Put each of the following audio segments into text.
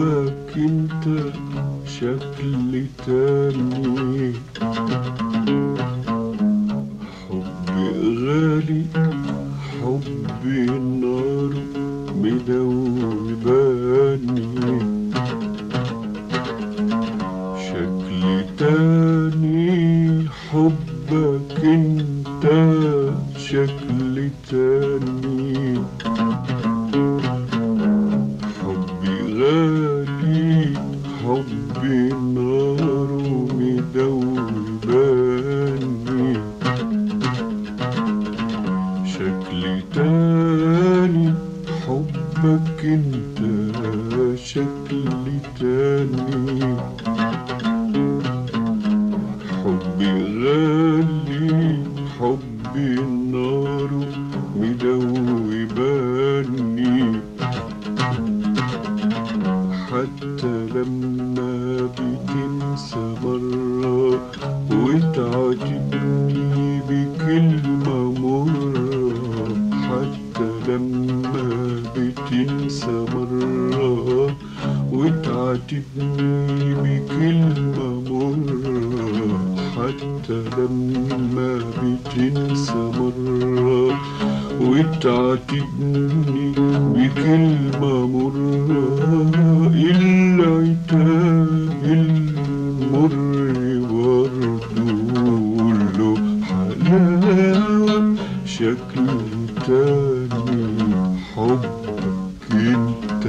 حبك انت شكل تاني حبي غالي حبي نار مدوباني شكل تاني حبك انت شكل تاني حبي غالي حبي نار مدوباني شكل تاني حبك انت شكل تاني حبي غالي حبي النار مدوباني حتى لما بتنسى مرة وتعاتبني بكلمة مرة حتى لما بتنسى مرة وتعاتبني بكلمة مرة حتى لما بتنسى مرة وتعاتبني بكلمة مرة العتاب المر برضو له حلاوة شكل تاني حبك انت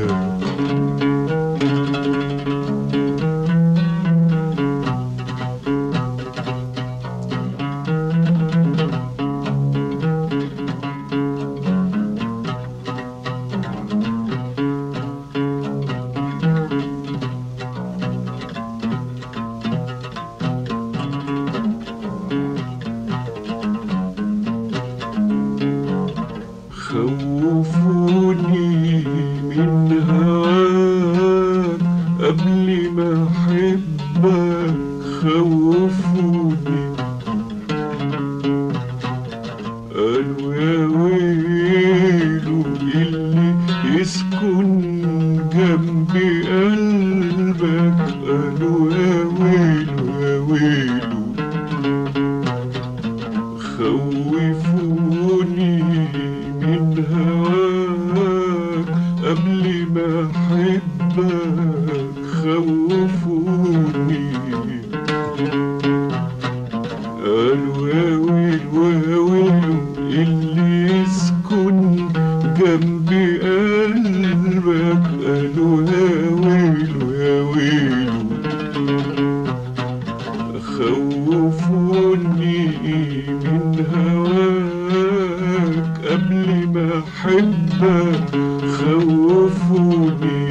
خوفوني من هواك قبل ما احبك خوفوني قالوا يا ويلو اللي يسكن جنب قلبك قالوا يا ويلو يا ويلو خوفوني من هواك قبل ما احبك خوفوني قالوا يا ويلو يا ويلو اللي يسكن جنب قلبك قالوا يا ويلو يا ويلو خوفوني من هواك قبل ما احبك خوفوني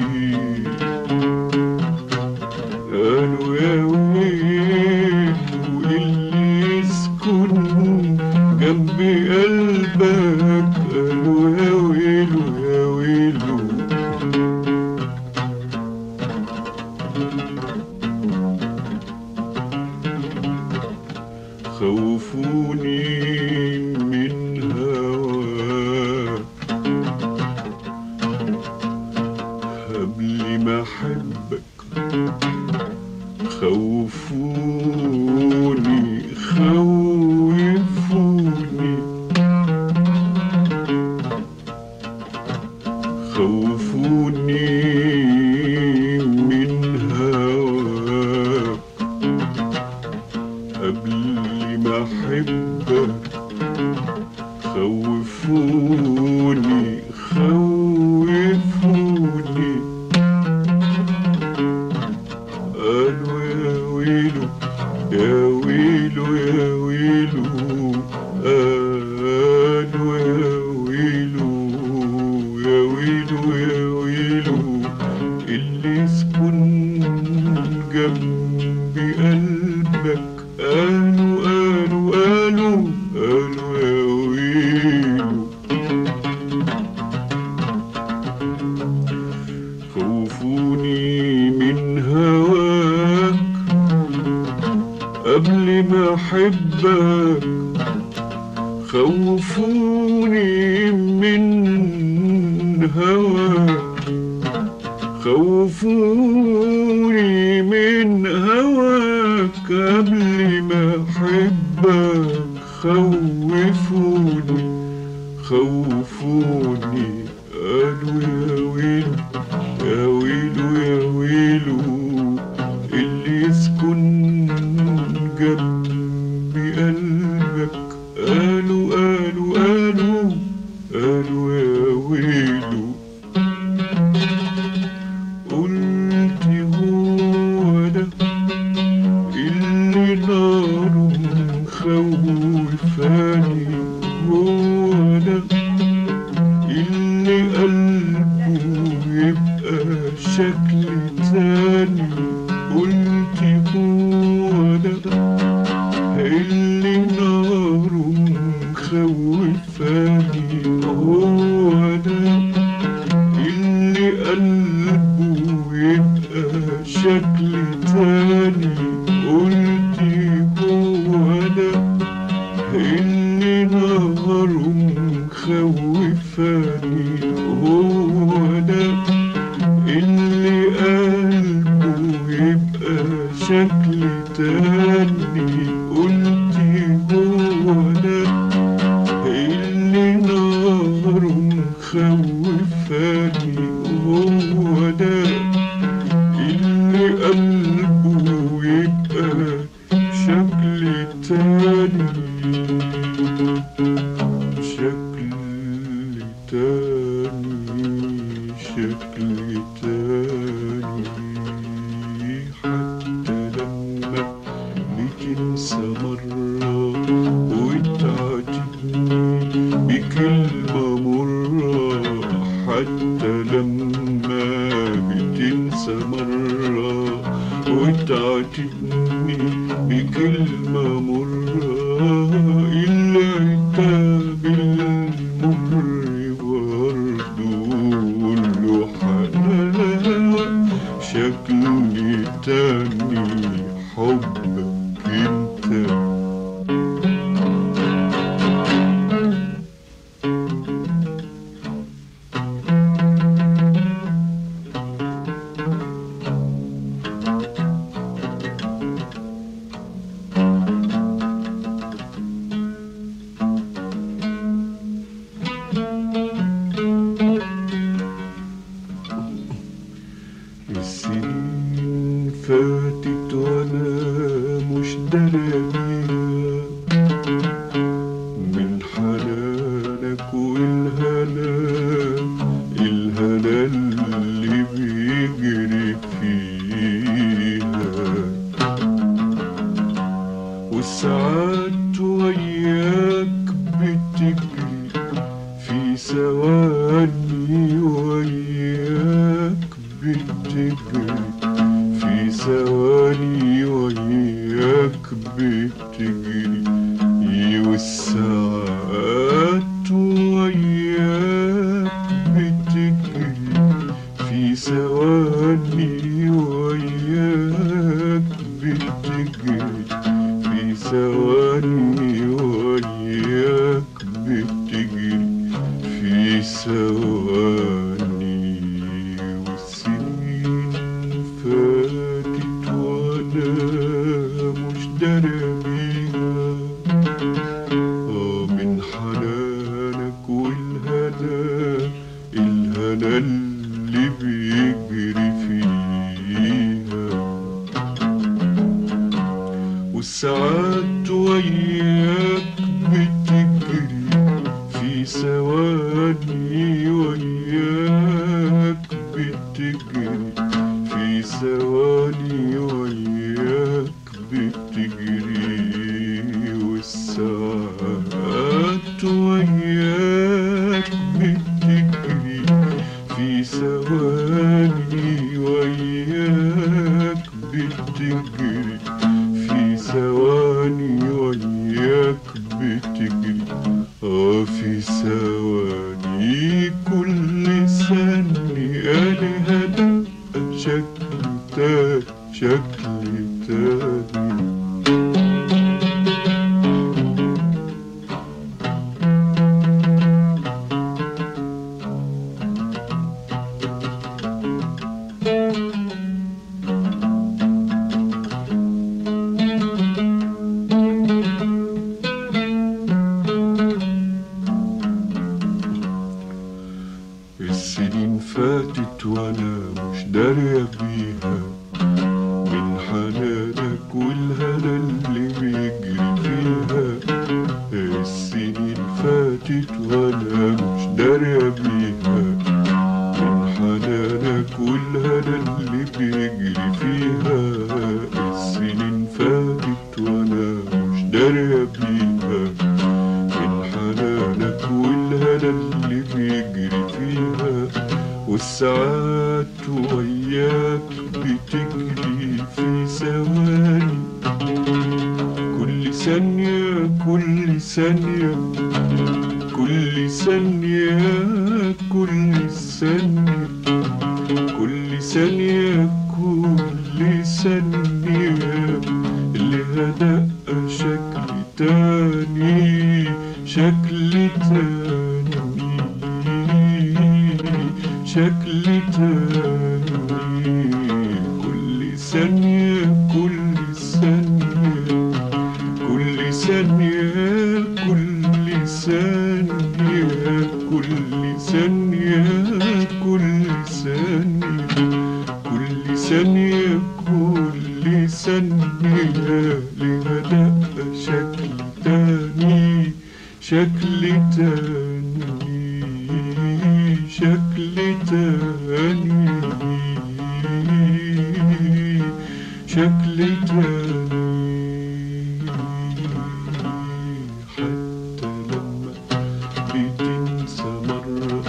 قالوا يا ويلو اللي يسكن جنب قلبك قالوا يا ويلو يا ويلو خوفوني من هواك قبل ما احبك خوفوني خوفوني خوفوني من هواك قبل ما احبك خوفوني خوفوني قالوا يا ويلو يا ويلو يا ويلو قالوا يا ويلو يا ويلو يا ويلو اللي يسكن جنب قلبك قالوا قالوا قالوا قالوا يا ويلو خوفوني من هواك قبل ما احبك خوفوني من هواك خوفوني خوني من هواك قبل ما احبك خوفوني خوفوني قالوا يا ويلو يا ويلو يا ويلو اللي يسكن جنب قلبك قالوا قالوا قالوا قالوا يا ويلو قلت هو ده اللي ناره مخوفاني هو ده اللي قلبه يبقى شكل تاني قلت هو ده اللي ناره مخوفاني هو ده اللي قلبه يبقى شكل تاني قلت هو ده اللي نهاره مخوفاني هو ده اللي قلبه يبقى شكل تاني قلت هو ده اللي نهاره مخوفاني هو ده اللي قلبه يبقى شكل تاني شكل تاني شكل تاني حتى لما بتنسى مرة وتعاتبني بكلمة مرة حتى لما بتنسى مرة وتعاتبني بكلمة مرة العتاب المر برضه له حلاوة شكل تاني حبك انت السنين فاتت وانا مش داري بيها من حنانك والهنا الهنا اللي بيجري فيها والساعات وياك بتجري في ثواني وياك بتجري في ثواني وياك بتجري والساعات وياك بتجري في ثواني وياك بتجري في ثواني وياك بتجري في ثواني والسنين فاتت وانا مش داري بيها آه من حنانك والهنا الهنا اللي بيجري فيها والساعات وياك بتجري في ثواني وياك بتجري في ثواني وياك بتجري والساعات وياك بتجري في ثواني وياك بتجري في ثواني وياك بتجري اه في ثواني كل ثانية لهنا شكل تاني شكل تاني دارية بيها من حنانك والهنا اللي بيجري فيها السنين فاتت وانا مش دارية بيها من حنانك والهنا اللي بيجري فيها السنين فاتت وانا مش دارية بيها من حنانك والهنا اللي بيجري فيها والساعات وياك بتجري في ثواني كل ثانية كل ثانية كل ثانية كل ثانية كل ثانية كل ثانية لها دقة شكل تاني شكل تاني شكل تاني كل ثانية كل ثانية كل ثانية كل ثانية كل ثانية كل ثانية كل ثانية كل ثانية لها دقة شكل تاني شكل تاني شكل تاني شكل تاني حتى لما بتنسى مرة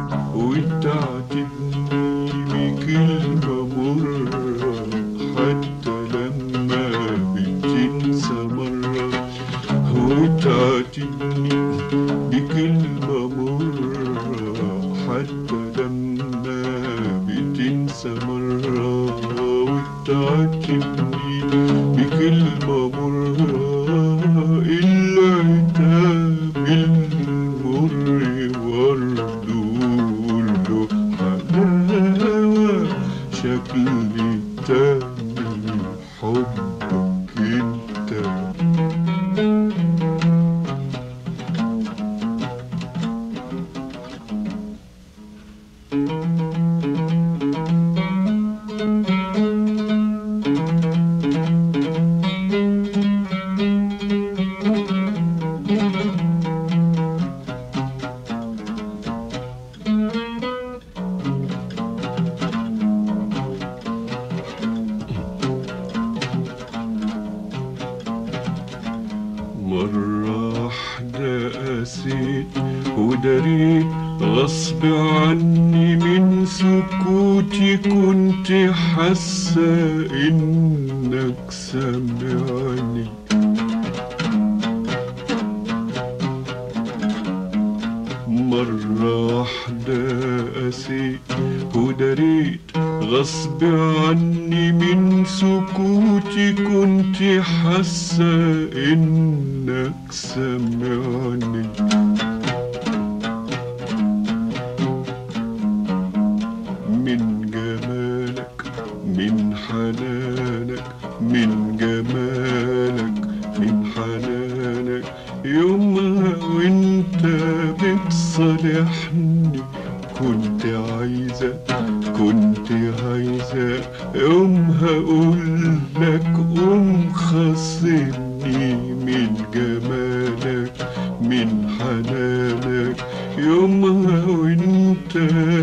وتعاتبني بكلمة مرة حتى لما بتنسى مرة وتعاتبني بكلمة مرة حتى لما بتنسى مرة وتعاتبني بكلمة مرة العتاب المر برضه له حلاوة شكل تاني حبك انت مرة واحدة قسيت وداريت غصب عني من سكوتي كنت حاسة إنك سامعني مرة واحدة قسيت وداريت غصب عني من سكوتي كنت حاسة إنك سامعني من جمالك من حنانك من جمالك من حنانك يومها وانت بتصالحني كنت عايزة كنت عايزة يومها اقول لك قوم خاصمني من جمالك من حنانك يومها وانت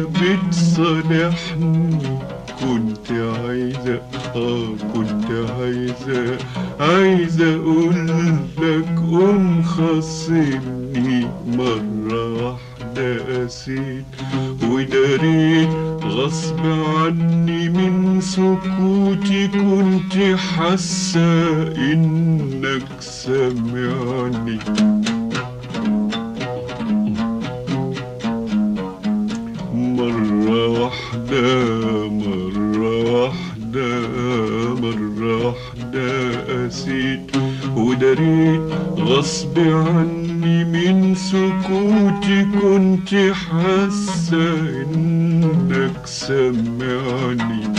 بتصالحني كنت عايزة اه كنت عايزة عايزة اقول لك قوم خاصمني مرة واحدة قسيت وداريت غصب عني من سكوتي كنت حاسة انك سامعني مرة واحدة مرة واحدة مرة واحدة قسيت وداريت غصب عني من سكوتي كنت حاسة انك سامعني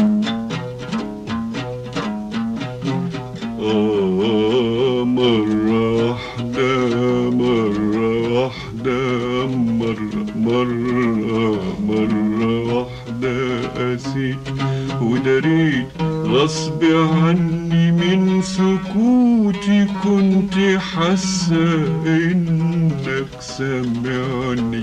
آه مرة واحدة مرة واحدة مرة مرة مرة واحدة قسيت ودريت غصب عني من سكوتي كنت حاسة انك سامعني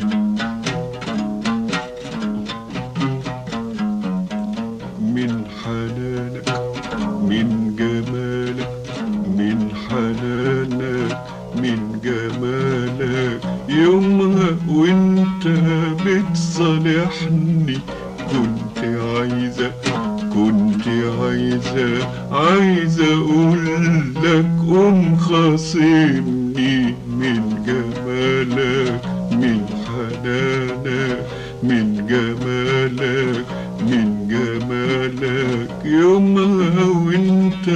من حنانك من جمالك من حنانك من جمالك يومها وانت بتصالحني كنت عايزة كنت عايزة عايزة اقولك قوم خاصمني من جمالك من حنانك من جمالك من جمالك يومها وانت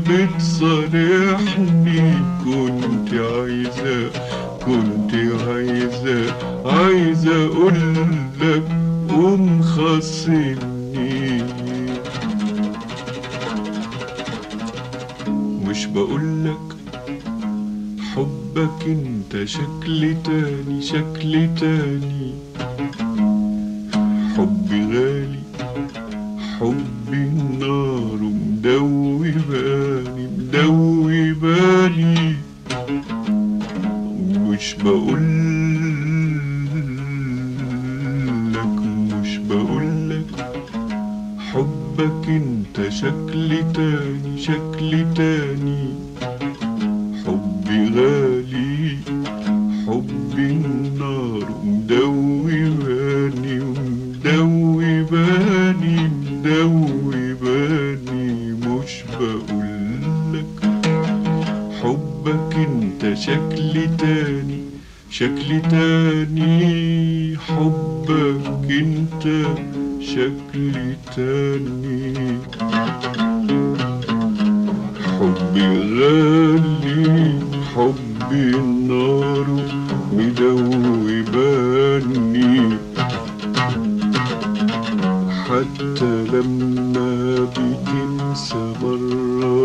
بتصالحني كنت عايزة كنت عايزة عايزة اقولك قوم خاصمني مش بقولك حبك انت شكل تاني شكل تاني حبي غالي حبي النار مدوباني مدوباني مش بقولك مش بقولك حبك انت شكل تاني شكل تاني حبي غالي حبي النار مدوباني مدوباني مدوباني مش بقولك حبك انت شكل تاني شكل تاني حبك انت شكل تاني حبي غالي حبي النار مدوباني حتى لما بتنسى مرة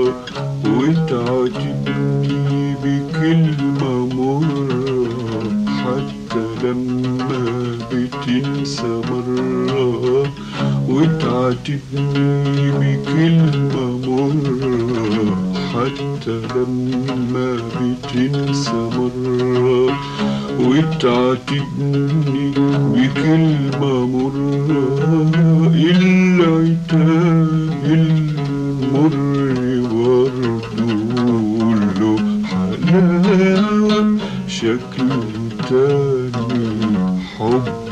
وتعاتبني بكلمة مرة حتى لما بتنسى مرة وتعاتبني بكلمة مرة حتى لما بتنسى مرة وتعاتبني بكلمة مرة العتاب المر برضو له حلاوة شكل تاني حب